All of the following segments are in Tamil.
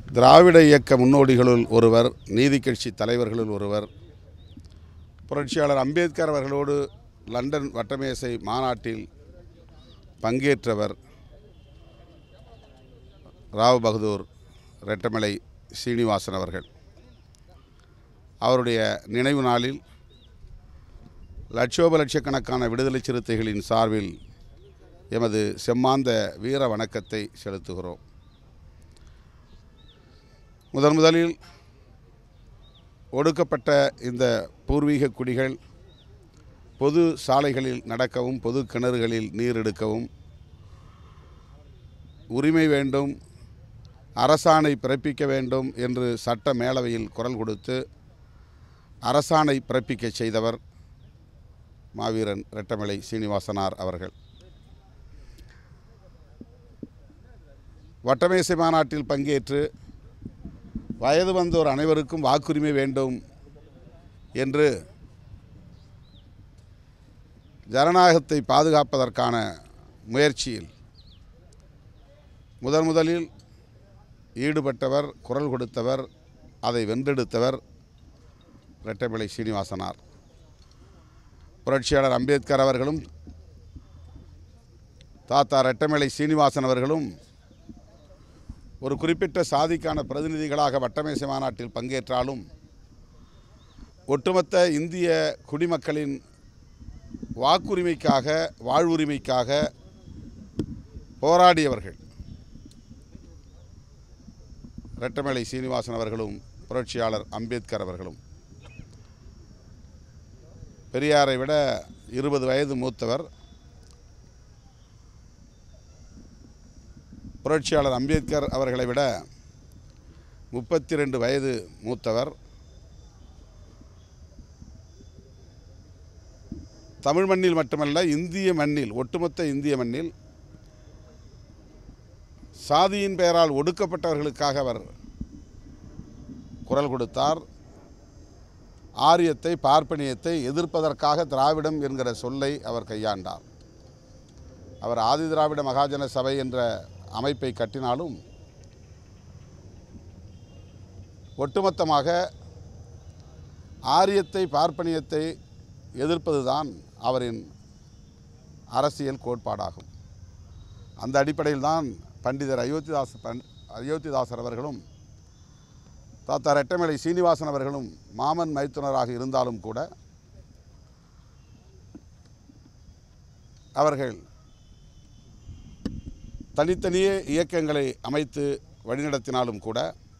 திராவிட இயக்க முன்னோடிகளுள் ஒருவர் நீதி கட்சி தலைவர்களுள் ஒருவர் புரட்சியாளர் அம்பேத்கர் அவர்களோடு லண்டன் வட்டமேசை மாநாட்டில் பங்கேற்றவர் ராவ் பகதூர் ரெட்டமலை சீனிவாசன் அவர்கள் அவருடைய நினைவு நாளில் லட்சோப லட்சக்கணக்கான விடுதலை சிறுத்தைகளின் சார்பில் எமது செம்மாந்த வீர வணக்கத்தை செலுத்துகிறோம் முதன் முதலில் ஒடுக்கப்பட்ட இந்த பூர்வீக குடிகள் பொது சாலைகளில் நடக்கவும் பொது கிணறுகளில் நீர் எடுக்கவும் உரிமை வேண்டும் அரசாணை பிறப்பிக்க வேண்டும் என்று சட்ட மேலவையில் குரல் கொடுத்து அரசாணை பிறப்பிக்கச் செய்தவர் மாவீரன் ரெட்டமலை சீனிவாசனார் அவர்கள் வட்டமேசை மாநாட்டில் பங்கேற்று வயது வந்தோர் அனைவருக்கும் வாக்குரிமை வேண்டும் என்று ஜனநாயகத்தை பாதுகாப்பதற்கான முயற்சியில் முதன் முதலில் ஈடுபட்டவர் குரல் கொடுத்தவர் அதை வென்றெடுத்தவர் ரெட்டமலை சீனிவாசனார் புரட்சியாளர் அம்பேத்கர் அவர்களும் தாத்தா ரெட்டமலை சீனிவாசன் அவர்களும் ஒரு குறிப்பிட்ட சாதிக்கான பிரதிநிதிகளாக வட்டமேசை மாநாட்டில் பங்கேற்றாலும் ஒட்டுமொத்த இந்திய குடிமக்களின் வாக்குரிமைக்காக வாழ்வுரிமைக்காக போராடியவர்கள் ரெட்டமலை சீனிவாசன் அவர்களும் புரட்சியாளர் அம்பேத்கர் அவர்களும் பெரியாரை விட இருபது வயது மூத்தவர் புரட்சியாளர் அம்பேத்கர் அவர்களை விட முப்பத்தி ரெண்டு வயது மூத்தவர் தமிழ் மண்ணில் மட்டுமல்ல இந்திய மண்ணில் ஒட்டுமொத்த இந்திய மண்ணில் சாதியின் பெயரால் ஒடுக்கப்பட்டவர்களுக்காக அவர் குரல் கொடுத்தார் ஆரியத்தை பார்ப்பனியத்தை எதிர்ப்பதற்காக திராவிடம் என்கிற சொல்லை அவர் கையாண்டார் அவர் ஆதி திராவிட மகாஜன சபை என்ற அமைப்பை கட்டினாலும் ஒட்டுமொத்தமாக ஆரியத்தை பார்ப்பனியத்தை எதிர்ப்பதுதான் அவரின் அரசியல் கோட்பாடாகும் அந்த அடிப்படையில் தான் பண்டிதர் அயோத்திதாஸ் பண் அயோத்திதாசர் அவர்களும் தாத்தா ரெட்டமலை சீனிவாசன் அவர்களும் மாமன் மைத்துனராக இருந்தாலும் கூட அவர்கள் தனித்தனியே இயக்கங்களை அமைத்து வழிநடத்தினாலும் கூட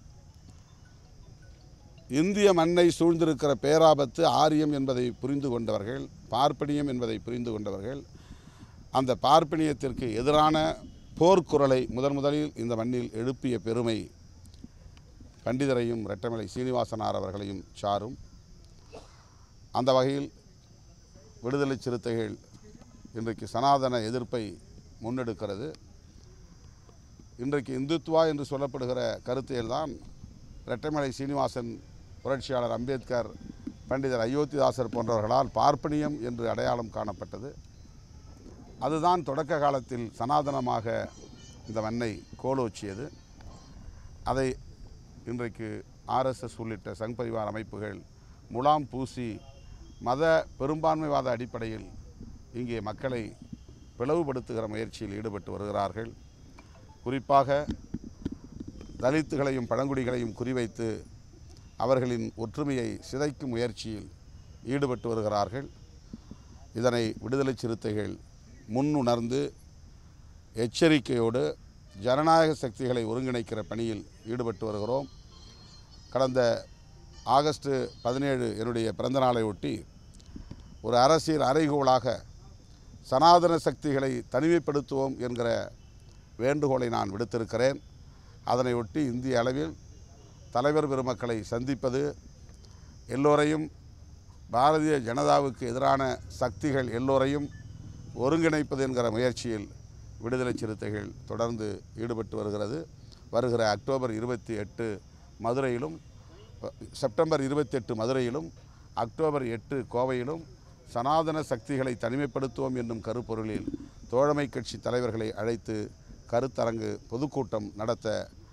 இந்திய மண்ணை சூழ்ந்திருக்கிற பேராபத்து ஆரியம் என்பதை புரிந்து கொண்டவர்கள் பார்ப்பனியம் என்பதை புரிந்து கொண்டவர்கள் அந்த பார்ப்பனியத்திற்கு எதிரான போர்க்குரலை முதன் முதலில் இந்த மண்ணில் எழுப்பிய பெருமை பண்டிதரையும் ரெட்டமலை சீனிவாசனார் அவர்களையும் சாரும் அந்த வகையில் விடுதலை சிறுத்தைகள் இன்றைக்கு சனாதன எதிர்ப்பை முன்னெடுக்கிறது இன்றைக்கு இந்துத்துவா என்று சொல்லப்படுகிற கருத்தியல்தான் ரெட்டமலை சீனிவாசன் புரட்சியாளர் அம்பேத்கர் பண்டிதர் அயோத்திதாசர் போன்றவர்களால் பார்ப்பனியம் என்று அடையாளம் காணப்பட்டது அதுதான் தொடக்க காலத்தில் சனாதனமாக இந்த மண்ணை கோலோச்சியது அதை இன்றைக்கு ஆர்எஸ்எஸ் உள்ளிட்ட சங் பரிவார் அமைப்புகள் முலாம் பூசி மத பெரும்பான்மைவாத அடிப்படையில் இங்கே மக்களை பிளவுபடுத்துகிற முயற்சியில் ஈடுபட்டு வருகிறார்கள் குறிப்பாக தலித்துகளையும் பழங்குடிகளையும் குறிவைத்து அவர்களின் ஒற்றுமையை சிதைக்கும் முயற்சியில் ஈடுபட்டு வருகிறார்கள் இதனை விடுதலை சிறுத்தைகள் முன்னுணர்ந்து எச்சரிக்கையோடு ஜனநாயக சக்திகளை ஒருங்கிணைக்கிற பணியில் ஈடுபட்டு வருகிறோம் கடந்த ஆகஸ்ட் பதினேழு என்னுடைய பிறந்தநாளை ஒட்டி ஒரு அரசியல் அறைகோலாக சனாதன சக்திகளை தனிமைப்படுத்துவோம் என்கிற வேண்டுகோளை நான் விடுத்திருக்கிறேன் அதனை ஒட்டி இந்திய அளவில் தலைவர் பெருமக்களை சந்திப்பது எல்லோரையும் பாரதிய ஜனதாவுக்கு எதிரான சக்திகள் எல்லோரையும் ஒருங்கிணைப்பது என்கிற முயற்சியில் விடுதலை சிறுத்தைகள் தொடர்ந்து ஈடுபட்டு வருகிறது வருகிற அக்டோபர் இருபத்தி எட்டு மதுரையிலும் செப்டம்பர் இருபத்தெட்டு மதுரையிலும் அக்டோபர் எட்டு கோவையிலும் சனாதன சக்திகளை தனிமைப்படுத்துவோம் என்னும் கருப்பொருளில் தோழமை கட்சி தலைவர்களை அழைத்து கருத்தரங்கு பொதுக்கூட்டம் நடத்த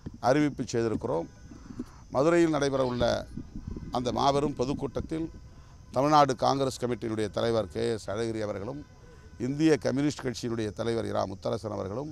அறிவிப்பு செய்திருக்கிறோம் மதுரையில் நடைபெறவுள்ள அந்த மாபெரும் பொதுக்கூட்டத்தில் தமிழ்நாடு காங்கிரஸ் கமிட்டியினுடைய தலைவர் கே எஸ் அழகிரி அவர்களும் இந்திய கம்யூனிஸ்ட் கட்சியினுடைய தலைவர் இரா முத்தரசன் அவர்களும்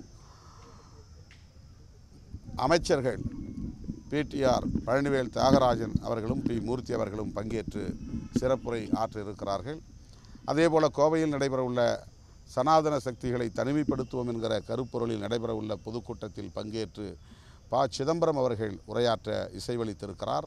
அமைச்சர்கள் பிடிஆர் பழனிவேல் தியாகராஜன் அவர்களும் பி மூர்த்தி அவர்களும் பங்கேற்று சிறப்புரை ஆற்ற இருக்கிறார்கள் அதேபோல கோவையில் நடைபெறவுள்ள சனாதன சக்திகளை தனிமைப்படுத்துவோம் என்கிற கருப்பொருளில் நடைபெறவுள்ள பொதுக்கூட்டத்தில் பங்கேற்று ப சிதம்பரம் அவர்கள் உரையாற்ற இசைவளித்திருக்கிறார்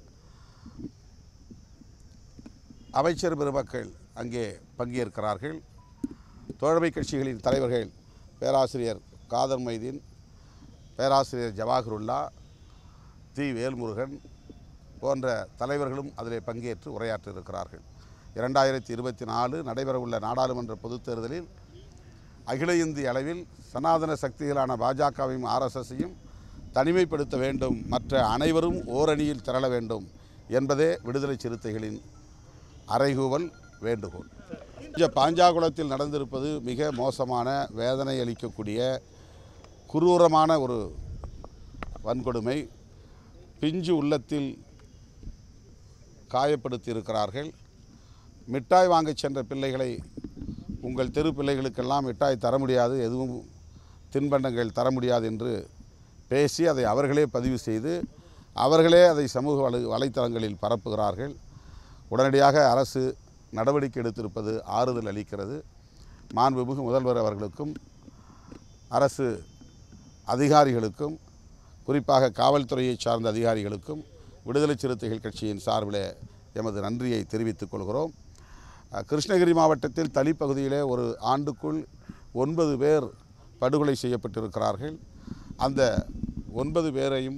அமைச்சர் பெருமக்கள் அங்கே பங்கேற்கிறார்கள் தோழமை கட்சிகளின் தலைவர்கள் பேராசிரியர் காதர் மைதீன் பேராசிரியர் ஜவாஹருல்லா தி வேல்முருகன் போன்ற தலைவர்களும் அதிலே பங்கேற்று உரையாற்ற இருக்கிறார்கள் இரண்டாயிரத்தி இருபத்தி நாலு நடைபெறவுள்ள நாடாளுமன்ற பொதுத் தேர்தலில் அகில இந்திய அளவில் சனாதன சக்திகளான பாஜகவையும் ஆர்எஸ்எஸ்ஸையும் தனிமைப்படுத்த வேண்டும் மற்ற அனைவரும் ஓரணியில் திரள வேண்டும் என்பதே விடுதலை சிறுத்தைகளின் அறைகூவல் வேண்டுகோள் இந்த பாஞ்சாகுளத்தில் நடந்திருப்பது மிக மோசமான வேதனை அளிக்கக்கூடிய குரூரமான ஒரு வன்கொடுமை பிஞ்சு உள்ளத்தில் காயப்படுத்தி இருக்கிறார்கள் மிட்டாய் வாங்கச் சென்ற பிள்ளைகளை உங்கள் தெரு பிள்ளைகளுக்கெல்லாம் மிட்டாய் தர முடியாது எதுவும் தின்பண்டங்கள் தர முடியாது என்று பேசி அதை அவர்களே பதிவு செய்து அவர்களே அதை சமூக வலை வலைத்தளங்களில் பரப்புகிறார்கள் உடனடியாக அரசு நடவடிக்கை எடுத்திருப்பது ஆறுதல் அளிக்கிறது மாண்புமிகு முதல்வர் அவர்களுக்கும் அரசு அதிகாரிகளுக்கும் குறிப்பாக காவல்துறையை சார்ந்த அதிகாரிகளுக்கும் விடுதலை சிறுத்தைகள் கட்சியின் சார்பில் எமது நன்றியை தெரிவித்துக் கொள்கிறோம் அஹ், கிருஷ்ணகிரி மாவட்டத்தில் தளிப்பகுதியிலே ஒரு ஆண்டுக்குள் ஒன்பது பேர் படுகொலை செய்யப்பட்டிருக்கிறார்கள் அந்த ஒன்பது பேரையும்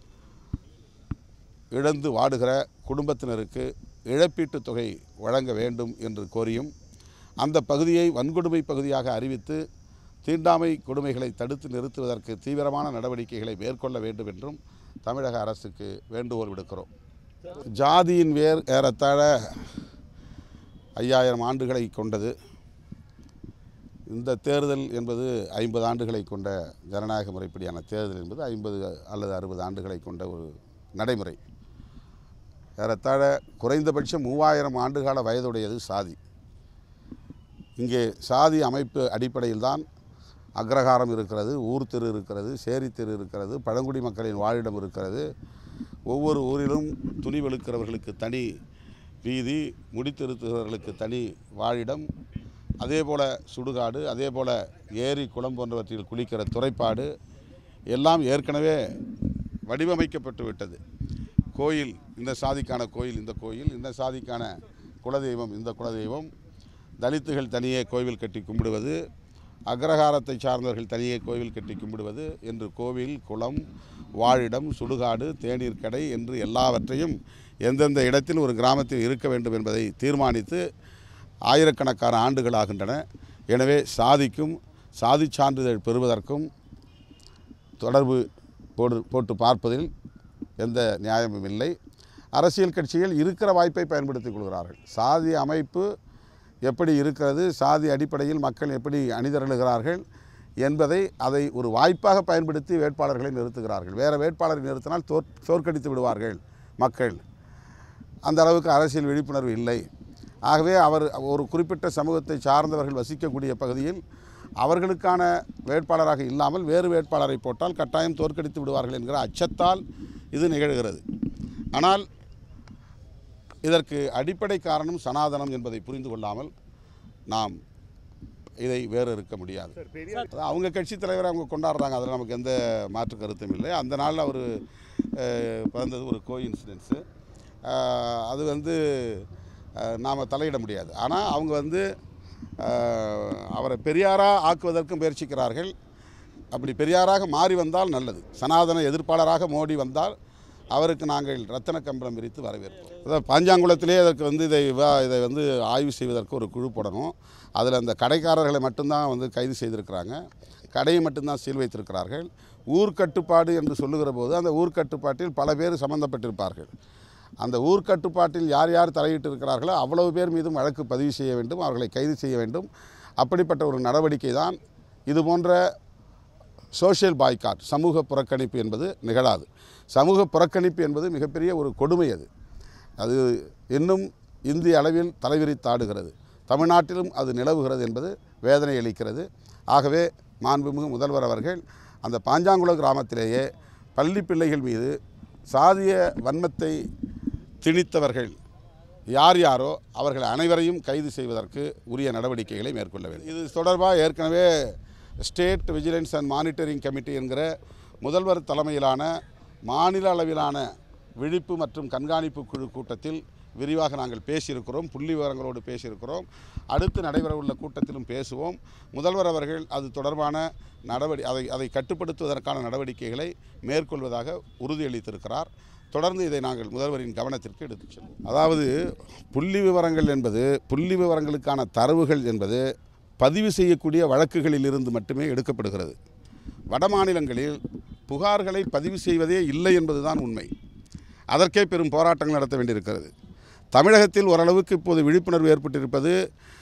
இழந்து வாடுகிற குடும்பத்தினருக்கு இழப்பீட்டுத் தொகை வழங்க வேண்டும் என்று கோரியும் அந்த பகுதியை வன்கொடுமை பகுதியாக அறிவித்து தீண்டாமை கொடுமைகளை தடுத்து நிறுத்துவதற்கு தீவிரமான நடவடிக்கைகளை மேற்கொள்ள வேண்டும் என்றும் தமிழக அரசுக்கு வேண்டுகோள் விடுக்கிறோம் ஜாதியின் வேர் ஏறத்தாழ ஐயாயிரம் ஆண்டுகளை கொண்டது இந்த தேர்தல் என்பது ஐம்பது ஆண்டுகளை கொண்ட ஜனநாயக முறைப்படியான தேர்தல் என்பது ஐம்பது அல்லது அறுபது ஆண்டுகளை கொண்ட ஒரு நடைமுறை ஏறத்தாழ குறைந்தபட்சம் மூவாயிரம் ஆண்டுகால வயதுடையது சாதி இங்கே சாதி அமைப்பு அடிப்படையில்தான் அக்ரஹாரம் இருக்கிறது ஊர் தெரு இருக்கிறது சேரி தெரு இருக்கிறது பழங்குடி மக்களின் வாழிடம் இருக்கிறது ஒவ்வொரு ஊரிலும் துணி வெளுக்கிறவர்களுக்கு தனி வீதி முடித்திருத்துகிறவர்களுக்கு தனி வாழிடம் அதே போல் சுடுகாடு அதே போல் ஏரி குளம் போன்றவற்றில் குளிக்கிற துறைப்பாடு எல்லாம் ஏற்கனவே வடிவமைக்கப்பட்டு விட்டது கோயில் இந்த சாதிக்கான கோயில் இந்த கோயில் இந்த சாதிக்கான குலதெய்வம் இந்த குலதெய்வம் தலித்துகள் தனியே கோவில் கட்டி கும்பிடுவது அக்ரஹாரத்தை சார்ந்தவர்கள் தனியே கோவில் கட்டி கும்பிடுவது என்று கோவில் குளம் வாழிடம் சுடுகாடு தேநீர் கடை என்று எல்லாவற்றையும் எந்தெந்த இடத்தில் ஒரு கிராமத்தில் இருக்க வேண்டும் என்பதை தீர்மானித்து ஆயிரக்கணக்கான ஆண்டுகள் ஆகின்றன எனவே சாதிக்கும் சாதி சான்றிதழ் பெறுவதற்கும் தொடர்பு போடு போட்டு பார்ப்பதில் எந்த நியாயமும் இல்லை அரசியல் கட்சிகள் இருக்கிற வாய்ப்பை பயன்படுத்திக் கொள்கிறார்கள் சாதி அமைப்பு எப்படி இருக்கிறது சாதி அடிப்படையில் மக்கள் எப்படி அணிதிரளுகிறார்கள் என்பதை அதை ஒரு வாய்ப்பாக பயன்படுத்தி வேட்பாளர்களை நிறுத்துகிறார்கள் வேறு வேட்பாளரை நிறுத்தினால் தோற் தோற்கடித்து விடுவார்கள் மக்கள் அந்த அளவுக்கு அரசியல் விழிப்புணர்வு இல்லை ஆகவே அவர் ஒரு குறிப்பிட்ட சமூகத்தை சார்ந்தவர்கள் வசிக்கக்கூடிய பகுதியில் அவர்களுக்கான வேட்பாளராக இல்லாமல் வேறு வேட்பாளரை போட்டால் கட்டாயம் தோற்கடித்து விடுவார்கள் என்கிற அச்சத்தால் இது நிகழ்கிறது ஆனால் இதற்கு அடிப்படை காரணம் சனாதனம் என்பதை புரிந்து கொள்ளாமல் நாம் இதை வேறு இருக்க முடியாது அதான் அவங்க கட்சி தலைவரை அவங்க கொண்டாடுறாங்க அதில் நமக்கு எந்த மாற்று கருத்தும் இல்லை அந்த நாளில் அவர் பிறந்தது ஒரு கோ இன்சிடென்ஸு அது வந்து நாம் தலையிட முடியாது ஆனால் அவங்க வந்து அஹ், அவரை பெரியாராக ஆக்குவதற்கு முயற்சிக்கிறார்கள் அப்படி பெரியாராக மாறி வந்தால் நல்லது சனாதன எதிர்ப்பாளராக மோடி வந்தால் அவருக்கு நாங்கள் ரத்தன கம்பளம் விரித்து வரவேற்போம் அதாவது பாஞ்சாங்குளத்திலே அதற்கு வந்து இதை விவா- இதை வந்து ஆய்வு செய்வதற்கு ஒரு குழு போடணும் அதில் அந்த கடைக்காரர்களை மட்டும்தான் வந்து கைது செய்திருக்கிறாங்க கடையை மட்டும்தான் சீல் வைத்திருக்கிறார்கள் ஊர் கட்டுப்பாடு என்று சொல்லுகிற போது அந்த ஊர் கட்டுப்பாட்டில் பல பேர் சம்பந்தப்பட்டிருப்பார்கள் அந்த ஊர் கட்டுப்பாட்டில் யார் யார் தலையிட்டு இருக்கிறார்களோ அவ்வளவு பேர் மீதும் வழக்கு பதிவு செய்ய வேண்டும் அவர்களை கைது செய்ய வேண்டும் அப்படிப்பட்ட ஒரு நடவடிக்கை தான் இது போன்ற சோஷியல் பாய்காட் சமூக புறக்கணிப்பு என்பது நிகழாது சமூக புறக்கணிப்பு என்பது மிகப்பெரிய ஒரு கொடுமை அது அது இன்னும் இந்திய அளவில் தலைவிரித்தாடுகிறது தமிழ்நாட்டிலும் அது நிலவுகிறது என்பது வேதனை அளிக்கிறது ஆகவே மாண்புமிகு முதல்வர் அவர்கள் அந்த பாஞ்சாங்குளம் கிராமத்திலேயே பள்ளி பிள்ளைகள் மீது சாதிய வன்மத்தை திணித்தவர்கள் யார் யாரோ அவர்கள் அனைவரையும் கைது செய்வதற்கு உரிய நடவடிக்கைகளை மேற்கொள்ள வேண்டும் இது தொடர்பாக ஏற்கனவே state vigilance and monitoring committee என்கிற முதல்வர் தலைமையிலான மாநில அளவிலான விழிப்பு மற்றும் கண்காணிப்பு குழு கூட்டத்தில் விரிவாக நாங்கள் பேசியிருக்கிறோம் புள்ளி விவரங்களோடு பேசியிருக்கிறோம் அடுத்து நடைபெறவுள்ள கூட்டத்திலும் பேசுவோம் முதல்வர் அவர்கள் அது தொடர்பான நடவடி அதை அதை கட்டுப்படுத்துவதற்கான நடவடிக்கைகளை மேற்கொள்வதாக உறுதியளித்திருக்கிறார் தொடர்ந்து இதை நாங்கள் முதல்வரின் கவனத்திற்கு எடுத்துச் செல்வோம் அதாவது புள்ளி விவரங்கள் என்பது புள்ளி விவரங்களுக்கான தரவுகள் என்பது பதிவு செய்யக்கூடிய வழக்குகளில் இருந்து மட்டுமே எடுக்கப்படுகிறது வட மாநிலங்களில் புகார்களை பதிவு செய்வதே இல்லை என்பதுதான் உண்மை அதற்கே பெரும் போராட்டங்கள் நடத்த வேண்டியிருக்கிறது தமிழகத்தில் ஓரளவுக்கு இப்போது விழிப்புணர்வு ஏற்பட்டிருப்பது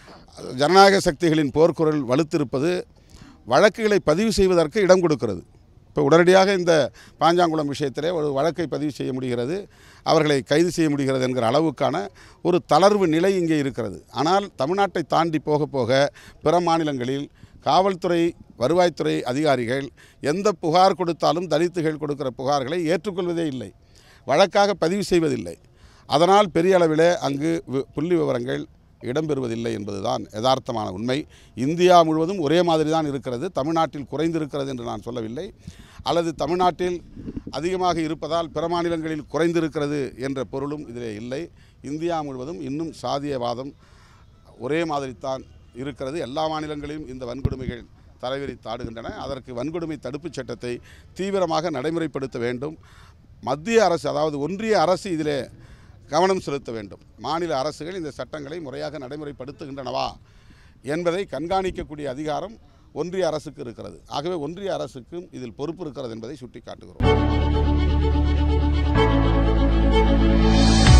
ஜனநாயக சக்திகளின் போர்க்குரல் வலுத்திருப்பது வழக்குகளை பதிவு செய்வதற்கு இடம் கொடுக்கிறது இப்போ உடனடியாக இந்த பாஞ்சாங்குளம் விஷயத்திலே ஒரு வழக்கை பதிவு செய்ய முடிகிறது அவர்களை கைது செய்ய முடிகிறது என்கிற அளவுக்கான ஒரு தளர்வு நிலை இங்கே இருக்கிறது ஆனால் தமிழ்நாட்டை தாண்டி போக போக பிற மாநிலங்களில் காவல்துறை வருவாய்த்துறை அதிகாரிகள் எந்த புகார் கொடுத்தாலும் தலித்துகள் கொடுக்கிற புகார்களை ஏற்றுக்கொள்வதே இல்லை வழக்காக பதிவு செய்வதில்லை அதனால் பெரிய அளவில் அங்கு வி- புள்ளி விவரங்கள் இடம்பெறுவதில்லை என்பதுதான் யதார்த்தமான உண்மை இந்தியா முழுவதும் ஒரே மாதிரி தான் இருக்கிறது தமிழ்நாட்டில் குறைந்திருக்கிறது என்று நான் சொல்லவில்லை அல்லது தமிழ்நாட்டில் அதிகமாக இருப்பதால் பிற மாநிலங்களில் குறைந்திருக்கிறது என்ற பொருளும் இதிலே இல்லை இந்தியா முழுவதும் இன்னும் சாதியவாதம் ஒரே மாதிரித்தான் இருக்கிறது எல்லா மாநிலங்களிலும் இந்த வன்கொடுமைகள் தலைவிரித்தாடுகின்றன அதற்கு வன்கொடுமை தடுப்புச் சட்டத்தை தீவிரமாக நடைமுறைப்படுத்த வேண்டும் மத்திய அரசு அதாவது ஒன்றிய அரசு இதிலே கவனம் செலுத்த வேண்டும் மாநில அரசுகள் இந்த சட்டங்களை முறையாக நடைமுறைப்படுத்துகின்றனவா என்பதை கண்காணிக்கக்கூடிய அதிகாரம் ஒன்றிய அரசுக்கு இருக்கிறது ஆகவே ஒன்றிய அரசுக்கும் இதில் பொறுப்பு இருக்கிறது என்பதை சுட்டிக்காட்டுகிறோம்